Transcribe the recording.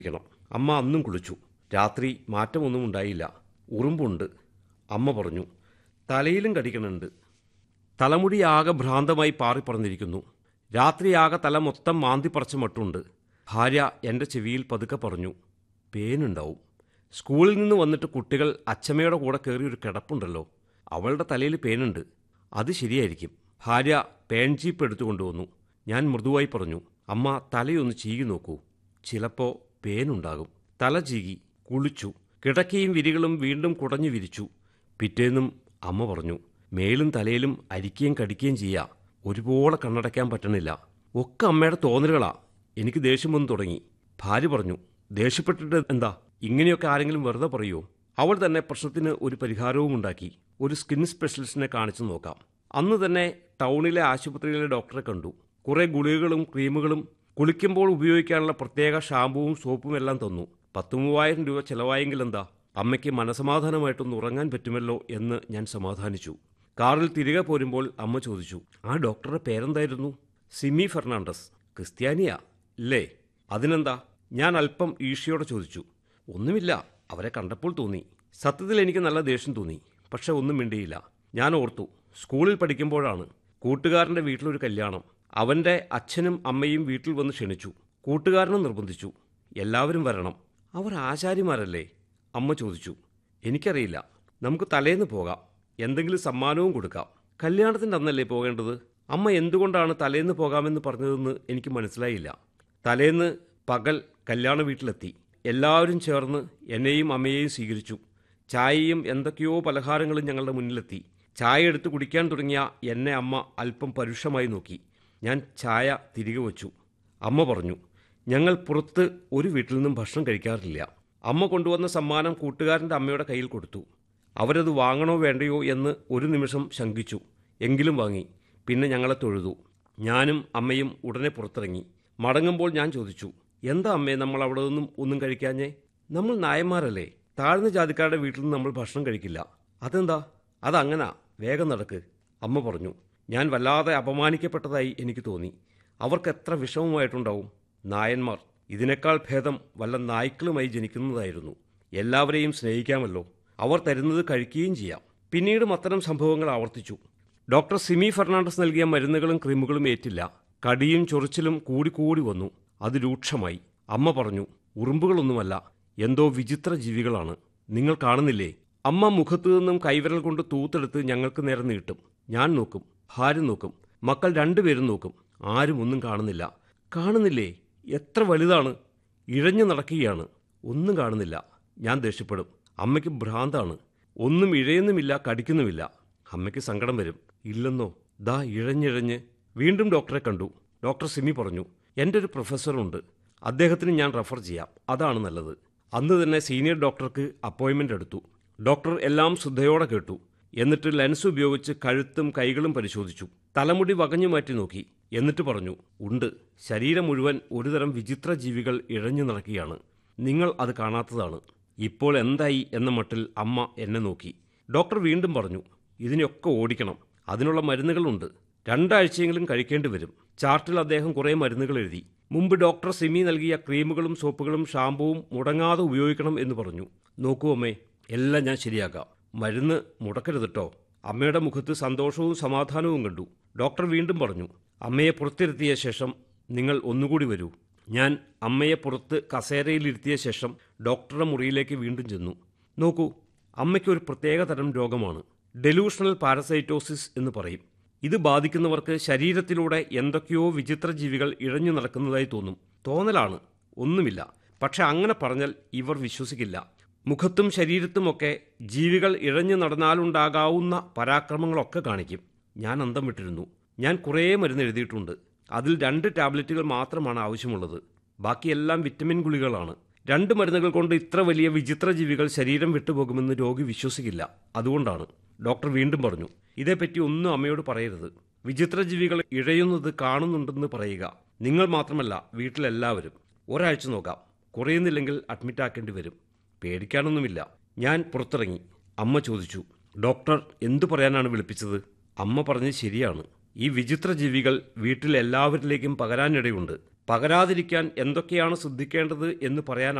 ക്കണം അമ്മ അന്നും കുളിച്ചു രാത്രി മാറ്റമൊന്നും ഉണ്ടായില്ല ഉറുമ്പുണ്ട് അമ്മ പറഞ്ഞു തലയിലും കടിക്കണുണ്ട് തലമുടി ആകെ ഭ്രാന്തമായി പാറിപ്പറന്നിരിക്കുന്നു രാത്രിയാകെ തല മൊത്തം മാന്തിപ്പറച്ച മട്ടുണ്ട് ഭാര്യ എൻ്റെ ചെവിയിൽ പതുക്കെ പറഞ്ഞു പേനുണ്ടാവും സ്കൂളിൽ നിന്ന് വന്നിട്ട് കുട്ടികൾ അച്ചമ്മയുടെ കൂടെ കയറി ഒരു കിടപ്പുണ്ടല്ലോ അവളുടെ തലയിൽ പേനുണ്ട് അത് ശരിയായിരിക്കും ഭാര്യ പേൻ ജീപ്പ് എടുത്തു കൊണ്ടുവന്നു ഞാൻ മൃദുവായി പറഞ്ഞു അമ്മ തലയൊന്ന് ചീകി നോക്കൂ ചിലപ്പോൾ പേനുണ്ടാകും തല ചീകി കുളിച്ചു കിടക്കയും വിരികളും വീണ്ടും കുടഞ്ഞു വിരിച്ചു പിറ്റേന്നും അമ്മ പറഞ്ഞു മേലും തലയിലും അരിക്കുകയും കടിക്കുകയും ചെയ്യാ ഒരുപോലെ കണ്ണടയ്ക്കാൻ പറ്റണില്ല ഒക്കെ അമ്മയുടെ തോന്നലുകളാ എനിക്ക് ദേഷ്യം വന്നു തുടങ്ങി ഭാര്യ പറഞ്ഞു ദേഷ്യപ്പെട്ടിട്ട് എന്താ ഇങ്ങനെയൊക്കെ ആരെങ്കിലും വെറുതെ പറയുമോ അവൾ തന്നെ പ്രശ്നത്തിന് ഒരു പരിഹാരവും ഉണ്ടാക്കി ഒരു സ്കിൻ സ്പെഷ്യലിസ്റ്റിനെ കാണിച്ചു നോക്കാം അന്ന് തന്നെ ടൗണിലെ ആശുപത്രിയിലെ ഡോക്ടറെ കണ്ടു കുറേ ഗുളികകളും ക്രീമുകളും കുളിക്കുമ്പോൾ ഉപയോഗിക്കാനുള്ള പ്രത്യേക ഷാമ്പുവും സോപ്പും എല്ലാം തന്നു പത്ത് മൂവായിരം രൂപ ചെലവായെങ്കിൽ എന്താ അമ്മയ്ക്ക് മനസമാധാനമായിട്ടൊന്ന് ഉറങ്ങാൻ പറ്റുമല്ലോ എന്ന് ഞാൻ സമാധാനിച്ചു കാറിൽ തിരികെ പോരുമ്പോൾ അമ്മ ചോദിച്ചു ആ ഡോക്ടറുടെ പേരെന്തായിരുന്നു സിമി ഫെർണാണ്ടസ് ക്രിസ്ത്യാനിയാ ഇല്ലേ അതിനെന്താ ഞാൻ അല്പം ഈഷയോടെ ചോദിച്ചു ഒന്നുമില്ല അവരെ കണ്ടപ്പോൾ തോന്നി സത്യത്തിൽ എനിക്ക് നല്ല ദേഷ്യം തോന്നി പക്ഷെ ഒന്നും മിണ്ടിയില്ല ഞാൻ ഓർത്തു സ്കൂളിൽ പഠിക്കുമ്പോഴാണ് കൂട്ടുകാരൻ്റെ വീട്ടിലൊരു കല്യാണം അവൻ്റെ അച്ഛനും അമ്മയും വീട്ടിൽ വന്ന് ക്ഷണിച്ചു കൂട്ടുകാരനും നിർബന്ധിച്ചു എല്ലാവരും വരണം അവർ ആചാര്യമാരല്ലേ അമ്മ ചോദിച്ചു എനിക്കറിയില്ല നമുക്ക് തലേന്ന് പോകാം എന്തെങ്കിലും സമ്മാനവും കൊടുക്കാം കല്യാണത്തിൻ്റെ അന്നല്ലേ പോകേണ്ടത് അമ്മ എന്തുകൊണ്ടാണ് തലേന്ന് പോകാമെന്ന് പറഞ്ഞതെന്ന് എനിക്ക് മനസ്സിലായില്ല തലേന്ന് പകൽ കല്യാണ വീട്ടിലെത്തി എല്ലാവരും ചേർന്ന് എന്നെയും അമ്മയെയും സ്വീകരിച്ചു ചായയും എന്തൊക്കെയോ പലഹാരങ്ങളും ഞങ്ങളുടെ മുന്നിലെത്തി ചായ എടുത്ത് കുടിക്കാൻ തുടങ്ങിയ എന്നെ അമ്മ അല്പം പരുഷമായി നോക്കി ഞാൻ ചായ തിരികെ വച്ചു അമ്മ പറഞ്ഞു ഞങ്ങൾ പുറത്ത് ഒരു വീട്ടിൽ നിന്നും ഭക്ഷണം കഴിക്കാറില്ല അമ്മ കൊണ്ടുവന്ന സമ്മാനം കൂട്ടുകാരൻ്റെ അമ്മയുടെ കയ്യിൽ കൊടുത്തു അവരത് വാങ്ങണോ വേണ്ടയോ എന്ന് ഒരു നിമിഷം ശങ്കിച്ചു എങ്കിലും വാങ്ങി പിന്നെ ഞങ്ങളെ തൊഴുതു ഞാനും അമ്മയും ഉടനെ പുറത്തിറങ്ങി മടങ്ങുമ്പോൾ ഞാൻ ചോദിച്ചു എന്താ അമ്മേ നമ്മൾ അവിടെ നിന്നും ഒന്നും കഴിക്കാഞ്ഞേ നമ്മൾ നായന്മാരല്ലേ താഴ്ന്ന ജാതിക്കാരുടെ വീട്ടിൽ നിന്ന് നമ്മൾ ഭക്ഷണം കഴിക്കില്ല അതെന്താ അതങ്ങനാ വേഗം നടക്ക് അമ്മ പറഞ്ഞു ഞാൻ വല്ലാതെ അപമാനിക്കപ്പെട്ടതായി എനിക്ക് തോന്നി അവർക്ക് എത്ര വിഷമമായിട്ടുണ്ടാവും നായന്മാർ ഇതിനേക്കാൾ ഭേദം വല്ല നായ്ക്കളുമായി ജനിക്കുന്നതായിരുന്നു എല്ലാവരെയും സ്നേഹിക്കാമല്ലോ അവർ തരുന്നത് കഴിക്കുകയും ചെയ്യാം പിന്നീടും അത്തരം സംഭവങ്ങൾ ആവർത്തിച്ചു ഡോക്ടർ സിമി ഫെർണാണ്ടസ് നൽകിയ മരുന്നുകളും ക്രീമുകളും ഏറ്റില്ല കടിയും ചൊറിച്ചിലും കൂടിക്കൂടി വന്നു അത് രൂക്ഷമായി അമ്മ പറഞ്ഞു ഉറുമ്പുകളൊന്നുമല്ല എന്തോ വിചിത്ര ജീവികളാണ് നിങ്ങൾ കാണുന്നില്ലേ അമ്മ മുഖത്തു നിന്നും കൈവിരൽ കൊണ്ട് തൂത്തെടുത്ത് ഞങ്ങൾക്ക് നേരെ നീട്ടും ഞാൻ നോക്കും ഭാര്യ നോക്കും മക്കൾ രണ്ടുപേരും നോക്കും ആരും ഒന്നും കാണുന്നില്ല കാണുന്നില്ലേ എത്ര വലുതാണ് ഇഴഞ്ഞു നടക്കുകയാണ് ഒന്നും കാണുന്നില്ല ഞാൻ ദേഷ്യപ്പെടും അമ്മയ്ക്ക് ഭ്രാന്താണ് ഒന്നും ഇഴയുന്നുമില്ല കടിക്കുന്നുമില്ല അമ്മയ്ക്ക് സങ്കടം വരും ഇല്ലെന്നോ ദാ ഇഴഞ്ഞിഴഞ്ഞ് വീണ്ടും ഡോക്ടറെ കണ്ടു ഡോക്ടർ സിമി പറഞ്ഞു എൻ്റെ ഒരു പ്രൊഫസറുണ്ട് അദ്ദേഹത്തിന് ഞാൻ റെഫർ ചെയ്യാം അതാണ് നല്ലത് അന്ന് തന്നെ സീനിയർ ഡോക്ടർക്ക് അപ്പോയിൻമെൻ്റ് എടുത്തു ഡോക്ടർ എല്ലാം ശ്രദ്ധയോടെ കേട്ടു എന്നിട്ട് ലെൻസ് ഉപയോഗിച്ച് കഴുത്തും കൈകളും പരിശോധിച്ചു തലമുടി വകഞ്ഞു മാറ്റി നോക്കി എന്നിട്ട് പറഞ്ഞു ഉണ്ട് ശരീരം മുഴുവൻ ഒരുതരം വിചിത്ര ജീവികൾ ഇഴഞ്ഞു നടക്കുകയാണ് നിങ്ങൾ അത് കാണാത്തതാണ് ഇപ്പോൾ എന്തായി എന്ന മട്ടിൽ അമ്മ എന്നെ നോക്കി ഡോക്ടർ വീണ്ടും പറഞ്ഞു ഇതിനെയൊക്കെ ഓടിക്കണം അതിനുള്ള മരുന്നുകളുണ്ട് രണ്ടാഴ്ചയെങ്കിലും കഴിക്കേണ്ടി വരും ചാർട്ടിൽ അദ്ദേഹം കുറേ മരുന്നുകൾ എഴുതി മുമ്പ് ഡോക്ടർ സിമി നൽകിയ ക്രീമുകളും സോപ്പുകളും ഷാമ്പുവും മുടങ്ങാതെ ഉപയോഗിക്കണം എന്ന് പറഞ്ഞു നോക്കൂ അമ്മേ എല്ലാം ഞാൻ ശരിയാക്കാം മരുന്ന് മുടക്കരുത് കേട്ടോ അമ്മയുടെ മുഖത്ത് സന്തോഷവും സമാധാനവും കണ്ടു ഡോക്ടർ വീണ്ടും പറഞ്ഞു അമ്മയെ പുറത്തിരുത്തിയ ശേഷം നിങ്ങൾ ഒന്നുകൂടി വരൂ ഞാൻ അമ്മയെ പുറത്ത് കസേരയിലിരുത്തിയ ശേഷം ഡോക്ടറുടെ മുറിയിലേക്ക് വീണ്ടും ചെന്നു നോക്കൂ അമ്മയ്ക്ക് ഒരു പ്രത്യേക തരം രോഗമാണ് ഡെലൂഷണൽ പാരസൈറ്റോസിസ് എന്ന് പറയും ഇത് ബാധിക്കുന്നവർക്ക് ശരീരത്തിലൂടെ എന്തൊക്കെയോ വിചിത്ര ജീവികൾ ഇഴഞ്ഞു നടക്കുന്നതായി തോന്നും തോന്നലാണ് ഒന്നുമില്ല പക്ഷെ അങ്ങനെ പറഞ്ഞാൽ ഇവർ വിശ്വസിക്കില്ല മുഖത്തും ശരീരത്തുമൊക്കെ ജീവികൾ ഇഴഞ്ഞു നടന്നാലുണ്ടാകാവുന്ന പരാക്രമങ്ങളൊക്കെ കാണിക്കും ഞാൻ അന്തം വിട്ടിരുന്നു ഞാൻ കുറേ മരുന്ന് എഴുതിയിട്ടുണ്ട് അതിൽ രണ്ട് ടാബ്ലറ്റുകൾ മാത്രമാണ് ആവശ്യമുള്ളത് ബാക്കിയെല്ലാം വിറ്റമിൻ ഗുളികളാണ് രണ്ട് മരുന്നുകൾ കൊണ്ട് ഇത്ര വലിയ വിചിത്ര ജീവികൾ ശരീരം വിട്ടുപോകുമെന്ന് രോഗി വിശ്വസിക്കില്ല അതുകൊണ്ടാണ് ഡോക്ടർ വീണ്ടും പറഞ്ഞു ഇതേപ്പറ്റി ഒന്നും അമ്മയോട് പറയരുത് വിചിത്ര ജീവികൾ ഇഴയുന്നത് കാണുന്നുണ്ടെന്ന് പറയുക നിങ്ങൾ മാത്രമല്ല വീട്ടിലെല്ലാവരും ഒരാഴ്ച നോക്കാം കുറയുന്നില്ലെങ്കിൽ അഡ്മിറ്റ് ആക്കേണ്ടി വരും പേടിക്കാനൊന്നുമില്ല ഞാൻ പുറത്തിറങ്ങി അമ്മ ചോദിച്ചു ഡോക്ടർ എന്തു പറയാനാണ് വിളിപ്പിച്ചത് അമ്മ പറഞ്ഞത് ശരിയാണ് ഈ വിചിത്ര ജീവികൾ വീട്ടിൽ എല്ലാവരിലേക്കും പകരാനിടയുണ്ട് പകരാതിരിക്കാൻ എന്തൊക്കെയാണ് ശ്രദ്ധിക്കേണ്ടത് എന്ന് പറയാൻ